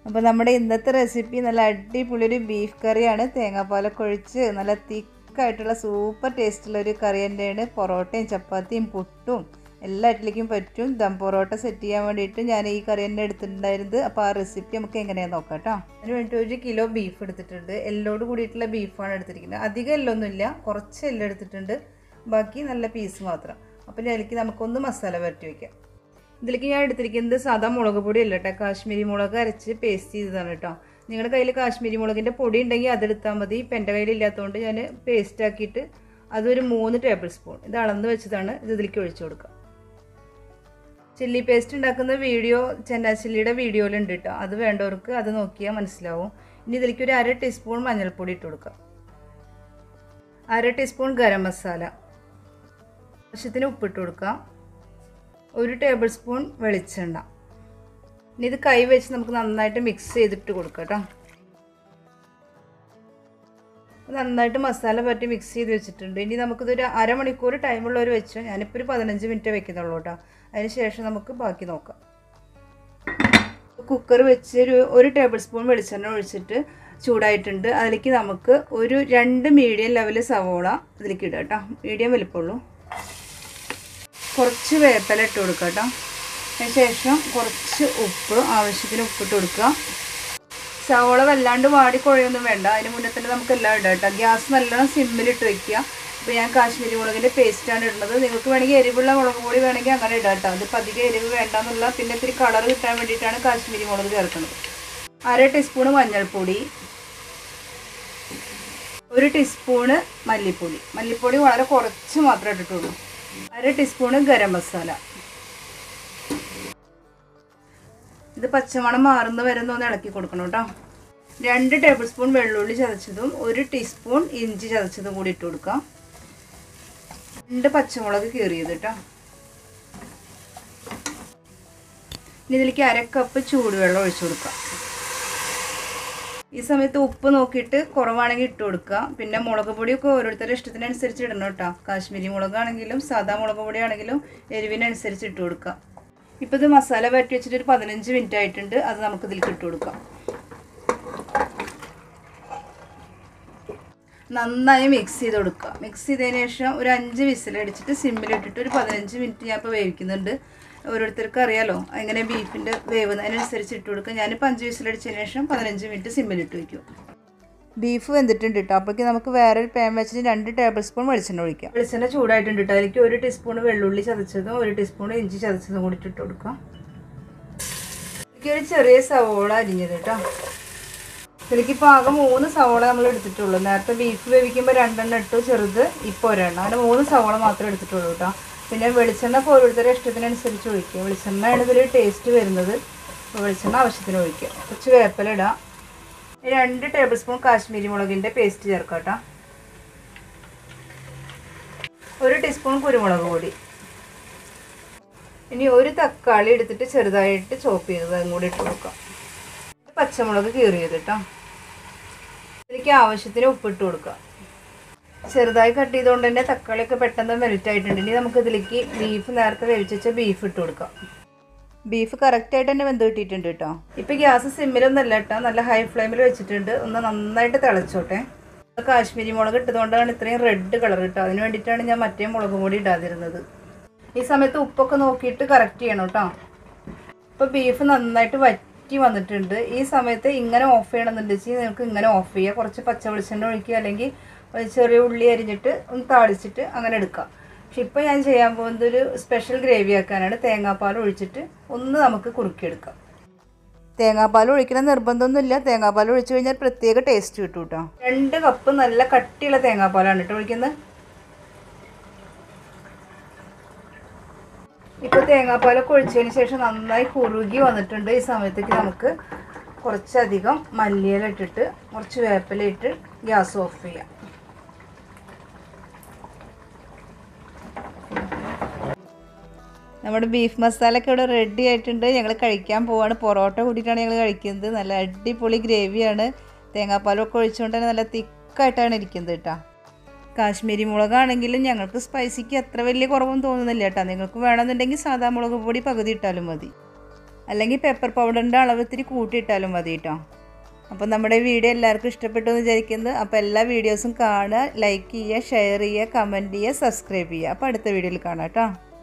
അപ്പോൾ നമ്മുടെ ഇന്നത്തെ റെസിപ്പി നല്ല അടിപൊളി ഒരു ബീഫ് കറിയാണ് തേങ്ങാപ്പാലൊക്കെ ഒഴിച്ച് നല്ല തിക്കായിട്ടുള്ള സൂപ്പർ ടേസ്റ്റുള്ള ഒരു കറി തന്നെയാണ് പൊറോട്ടയും ചപ്പാത്തിയും പുട്ടും എല്ലാ ഇഡ്ഡലിക്കും പറ്റും ദം പൊറോട്ട സെറ്റ് ചെയ്യാൻ വേണ്ടിയിട്ട് ഞാൻ ഈ കറി തന്നെ എടുത്തിട്ടുണ്ടായിരുന്നത് അപ്പോൾ ആ റെസിപ്പി നമുക്ക് എങ്ങനെയാണെന്ന് നോക്കാം കേട്ടോ അതിന് വേണ്ടി ഒരു കിലോ ബീഫ് എടുത്തിട്ടുണ്ട് എല്ലോട് കൂടിയിട്ടുള്ള ബീഫാണ് എടുത്തിരിക്കുന്നത് അധികം എല്ലൊന്നുമില്ല കുറച്ച് എല്ലാം എടുത്തിട്ടുണ്ട് ബാക്കി നല്ല പീസ് മാത്രം അപ്പോൾ ഇതിലേക്ക് നമുക്കൊന്ന് മസാല വരട്ടി വയ്ക്കാം ഇതിലേക്ക് ഞാൻ എടുത്തിരിക്കുന്നത് സാധാ മുളക് പൊടി അല്ല കേട്ടോ കാശ്മീരി മുളക് അരച്ച് പേസ്റ്റ് ചെയ്തതാണ് കേട്ടോ നിങ്ങളുടെ കയ്യിൽ കാശ്മീരി മുളകിൻ്റെ പൊടി ഉണ്ടെങ്കിൽ അതെടുത്താൽ മതി ഇപ്പം എൻ്റെ കയ്യിലില്ലാത്തതുകൊണ്ട് ഞാൻ പേസ്റ്റ് ആക്കിയിട്ട് അതൊരു മൂന്ന് ടേബിൾ സ്പൂൺ ഇത് അളന്ന് വെച്ചതാണ് ഇത് ഇതിലേക്ക് ഒഴിച്ചു കൊടുക്കുക ചില്ലി പേസ്റ്റ് ഉണ്ടാക്കുന്ന വീഡിയോ ചെന്നാ ചില്ലിയുടെ വീഡിയോയിലുണ്ട് കേട്ടോ അത് വേണ്ടവർക്ക് അത് നോക്കിയാൽ മനസ്സിലാവും ഇനി ഇതിലേക്ക് ഒരു അര ടീസ്പൂൺ മഞ്ഞൾപ്പൊടി ഇട്ട് കൊടുക്കുക അര ടീസ്പൂൺ ഗരം മസാല ആവശ്യത്തിന് ഉപ്പിട്ട് കൊടുക്കുക ഒരു ടേബിൾ സ്പൂൺ വെളിച്ചെണ്ണ ഇനി ഇത് കൈ വെച്ച് നമുക്ക് നന്നായിട്ട് മിക്സ് ചെയ്തിട്ട് കൊടുക്കാം കേട്ടോ നന്നായിട്ട് മസാല പറ്റി മിക്സ് ചെയ്ത് വെച്ചിട്ടുണ്ട് ഇനി നമുക്കിതൊരു അരമണിക്കൂർ ടൈമുള്ളവർ വെച്ചോ ഞാനിപ്പോൾ ഒരു പതിനഞ്ച് മിനിറ്റ് വെക്കുന്നുള്ളൂ കേട്ടോ അതിന് ശേഷം നമുക്ക് ബാക്കി നോക്കാം കുക്കർ വെച്ച് ഒരു ഒരു ടേബിൾ സ്പൂൺ വെളിച്ചെണ്ണ ഒഴിച്ചിട്ട് ചൂടായിട്ടുണ്ട് അതിലേക്ക് നമുക്ക് ഒരു രണ്ട് മീഡിയം ലെവൽ സവോള ഇതിലേക്ക് ഇടാം കേട്ടോ മീഡിയം വലിപ്പമുള്ളൂ കുറച്ച് വേപ്പില ഇട്ട് കൊടുക്കുക കേട്ടോ അതിന് ശേഷം കുറച്ച് ഉപ്പ് ആവശ്യത്തിന് ഉപ്പിട്ട് കൊടുക്കുക സവോള വല്ലാണ്ട് വാടി കുഴയൊന്നും വേണ്ട അതിന് മുന്നേ തന്നെ നമുക്ക് എല്ലാം ഇടാം കേട്ടോ ഗ്യാസ് നല്ലോണം സിമ്മിലിട്ട് വയ്ക്കുക ഇപ്പോൾ ഞാൻ കാശ്മീരി മുളകിൻ്റെ പേസ്റ്റാണ് ഇടുന്നത് നിങ്ങൾക്ക് വേണമെങ്കിൽ എരിവുള്ള മുളക് പൊടി വേണമെങ്കിൽ അങ്ങനെ ഇടാം കേട്ടോ അതിപ്പോൾ അധികം എരിവ് വേണ്ടെന്നുള്ള പിന്നെ ഇത്തിരി കളർ കിട്ടാൻ വേണ്ടിയിട്ടാണ് കാശ്മീരി മുളക് ചേർക്കുന്നത് അര ടീസ്പൂണ് മഞ്ഞൾപ്പൊടി ഒരു ടീസ്പൂണ് മല്ലിപ്പൊടി മല്ലിപ്പൊടി വളരെ കുറച്ച് മാത്രമേ ഇട്ടിട്ടുള്ളൂ അര ടീസ്പൂണ് ഗരം മസാല ഇത് പച്ചമണം മാറുന്ന വരെ ഒന്ന് ഇളക്കി കൊടുക്കണം കേട്ടോ രണ്ട് ടേബിൾ സ്പൂൺ വെള്ളുള്ളി ചതച്ചതും ഒരു ടീസ്പൂൺ ഇഞ്ചി ചതച്ചതും കൂടി ഇട്ട് കൊടുക്കാം രണ്ട് പച്ചമുളക് കീറിയത് കേട്ടോ ഇനി ഇതിലേക്ക് അര കപ്പ് ചൂടുവെള്ളം ഒഴിച്ചു കൊടുക്കാം ഈ സമയത്ത് ഉപ്പ് നോക്കിയിട്ട് കുറവാണെങ്കിൽ ഇട്ട് കൊടുക്കുക പിന്നെ മുളക് പൊടിയൊക്കെ ഓരോരുത്തരുടെ ഇഷ്ടത്തിനനുസരിച്ച് ഇടണം കേട്ടോ കാശ്മീരി മുളകാണെങ്കിലും സാധാ മുളക് പൊടിയാണെങ്കിലും എരിവിനനുസരിച്ച് ഇട്ട് കൊടുക്കുക ഇപ്പോൾ ഇത് മസാല വരട്ടി വെച്ചിട്ട് ഒരു പതിനഞ്ച് മിനിറ്റ് ആയിട്ടുണ്ട് അത് നമുക്ക് ഇതിലേക്ക് ഇട്ട് കൊടുക്കാം നന്നായി മിക്സ് ചെയ്ത് കൊടുക്കുക മിക്സ് ചെയ്തതിന് ശേഷം ഒരു അഞ്ച് വിസിലടിച്ചിട്ട് സിമ്മിലിട്ടിട്ട് ഒരു പതിനഞ്ച് മിനിറ്റ് ഞാൻ ഇപ്പോൾ വേവിക്കുന്നുണ്ട് ഓരോരുത്തർക്ക് അറിയാലോ എങ്ങനെ ബീഫിൻ്റെ വേവ് അതിനനുസരിച്ച് ഇട്ട് കൊടുക്കുക ഞാനിപ്പോൾ അഞ്ച് വിസിലടിച്ചതിന് ശേഷം പതിനഞ്ച് മിനിറ്റ് സിമ്മിലിട്ട് വയ്ക്കും ബീഫ് വെന്തിട്ടുണ്ട് കേട്ടോ അപ്പോഴേക്ക് നമുക്ക് വേറെ ഒരു പാൻ വെച്ചിട്ട് രണ്ട് ടേബിൾ സ്പൂൺ വെളിച്ചെണ്ണ ഒഴിക്കാം വെളിച്ചെണ്ണ ചൂടായിട്ടുണ്ട് കേട്ടോ അതിലേക്ക് ഒരു ടീസ്പൂൺ വെള്ളുള്ളി ചതച്ചതും ഒരു ടീസ്പൂൺ ഇഞ്ചി ചതച്ചതും കൂടി ഇട്ട് കൊടുക്കാം ഇതിലേക്ക് ഒരു ചെറിയ സവോള അരിഞ്ഞത് കേട്ടോ ഇതിലേക്ക് ഇപ്പോൾ ആകെ മൂന്ന് സവോള നമ്മൾ എടുത്തിട്ടുള്ളൂ നേരത്തെ ബീഫ് വേവിക്കുമ്പോൾ രണ്ടെണ്ണം ഇട്ടു ചെറുത് ഇപ്പോൾ ഒരെണ്ണം അങ്ങനെ മൂന്ന് സവോള മാത്രമേ എടുത്തിട്ടുള്ളൂ കേട്ടോ പിന്നെ വെളിച്ചെണ്ണ ഇപ്പോൾ ഓരോരുത്തരുടെ ഇഷ്ടത്തിനനുസരിച്ച് ഒഴിക്കുക വെളിച്ചെണ്ണയാണ് ഇതിൽ ടേസ്റ്റ് വരുന്നത് അപ്പോൾ വെളിച്ചെണ്ണ ആവശ്യത്തിന് ഒഴിക്കുക കുറച്ച് വേപ്പില ഇടാം രണ്ട് ടേബിൾ സ്പൂൺ കാശ്മീരി മുളകിൻ്റെ പേസ്റ്റ് ചേർക്കാം കേട്ടോ ഒരു ടീസ്പൂൺ കുരുമുളക് പൊടി ഇനി ഒരു തക്കാളി എടുത്തിട്ട് ചെറുതായിട്ട് ചോപ്പ് ചെയ്തത് അതും കൂടി ഇട്ട് കൊടുക്കാം പച്ചമുളക് കീറിയത് കേട്ടോ ഇതിലേക്ക് ആവശ്യത്തിന് ഉപ്പിട്ട് കൊടുക്കുക ചെറുതായി കട്ട് ചെയ്തുകൊണ്ട് തന്നെ തക്കാളിയൊക്കെ പെട്ടെന്ന് മെൽറ്റ് ആയിട്ടുണ്ട് ഇനി നമുക്ക് ഇതിലേക്ക് ബീഫ് നേരത്തെ വേവിച്ച് വെച്ച ബീഫ് ഇട്ട് കൊടുക്കാം ബീഫ് കറക്റ്റായിട്ട് തന്നെ വെന്ത് കിട്ടിയിട്ടുണ്ട് കേട്ടോ ഇപ്പോൾ ഗ്യാസ് സിമ്മിലൊന്നല്ല കേട്ടോ നല്ല ഹൈ ഫ്ലെയിമിൽ വെച്ചിട്ടുണ്ട് ഒന്ന് നന്നായിട്ട് തിളച്ചോട്ടെ കാശ്മീരി മുളക് ഇട്ടതുകൊണ്ടാണ് ഇത്രയും റെഡ് കളർ കേട്ടോ അതിന് വേണ്ടിയിട്ടാണ് ഞാൻ മറ്റേ മുളക് പൊടി ഇടാതിരുന്നത് ഈ സമയത്ത് ഉപ്പൊക്കെ നോക്കിയിട്ട് കറക്റ്റ് ചെയ്യണം കേട്ടോ ഇപ്പോൾ ബീഫ് നന്നായിട്ട് വറ്റി വന്നിട്ടുണ്ട് ഈ സമയത്ത് ഇങ്ങനെ ഓഫ് ചെയ്യണമെന്നുണ്ടെങ്കിൽ നിങ്ങൾക്ക് ഇങ്ങനെ ഓഫ് ചെയ്യുക കുറച്ച് പച്ച വെളിച്ചെണ്ണ ഒഴിക്കുക അല്ലെങ്കിൽ ചെറിയ ഉള്ളി അരിഞ്ഞിട്ട് ഒന്ന് താളിച്ചിട്ട് അങ്ങനെ എടുക്കാം പക്ഷെ ഇപ്പോൾ ഞാൻ ചെയ്യാൻ പോകുന്നത് ഒരു സ്പെഷ്യൽ ഗ്രേവി ആക്കാനാണ് തേങ്ങാപ്പാൽ ഒഴിച്ചിട്ട് ഒന്ന് നമുക്ക് കുറുക്കിയെടുക്കാം തേങ്ങാപ്പാൽ ഒഴിക്കണം നിർബന്ധമൊന്നുമില്ല തേങ്ങാപ്പാൽ ഒഴിച്ചു കഴിഞ്ഞാൽ പ്രത്യേക ടേസ്റ്റ് കിട്ടും കേട്ടോ രണ്ട് കപ്പ് നല്ല കട്ടിയുള്ള തേങ്ങാപ്പാലാണ് കേട്ടോ ഒഴിക്കുന്നത് ഇപ്പോൾ തേങ്ങാപ്പാലൊക്കെ ഒഴിച്ചതിന് ശേഷം നന്നായി കുറുകി വന്നിട്ടുണ്ട് ഈ സമയത്തേക്ക് നമുക്ക് കുറച്ചധികം മല്ലിയില ഇട്ടിട്ട് കുറച്ച് വേപ്പില ഇട്ട് ഗ്യാസ് ഓഫ് ചെയ്യാം നമ്മുടെ ബീഫ് മസാലയൊക്കെ ഇവിടെ റെഡി ആയിട്ടുണ്ട് ഞങ്ങൾ കഴിക്കാൻ പോവാണ് പൊറോട്ട കൂട്ടിയിട്ടാണ് ഞങ്ങൾ കഴിക്കുന്നത് നല്ല അടിപൊളി ഗ്രേവിയാണ് തേങ്ങാപ്പാലൊക്കെ ഒഴിച്ചുകൊണ്ട് തന്നെ നല്ല തിക്കായിട്ടാണ് ഇരിക്കുന്നത് കേട്ടോ കാശ്മീരി മുളകാണെങ്കിലും ഞങ്ങൾക്ക് സ്പൈസിക്ക് അത്ര വലിയ കുറവൊന്നും തോന്നുന്നില്ല കേട്ടോ നിങ്ങൾക്ക് വേണമെന്നുണ്ടെങ്കിൽ സാധാ മുളക് പൊടി പകുതി ഇട്ടാലും മതി അല്ലെങ്കിൽ പെപ്പർ പൗഡറിൻ്റെ അളവ് ഇത്തിരി കൂട്ടിയിട്ടാലും മതി കേട്ടോ അപ്പോൾ നമ്മുടെ വീഡിയോ എല്ലാവർക്കും ഇഷ്ടപ്പെട്ടു എന്ന് വിചാരിക്കുന്നത് അപ്പോൾ എല്ലാ വീഡിയോസും കാണുക ലൈക്ക് ചെയ്യുക ഷെയർ ചെയ്യുക കമൻറ്റ് ചെയ്യുക സബ്സ്ക്രൈബ് ചെയ്യുക അപ്പോൾ അടുത്ത വീഡിയോയിൽ കാണാം കേട്ടോ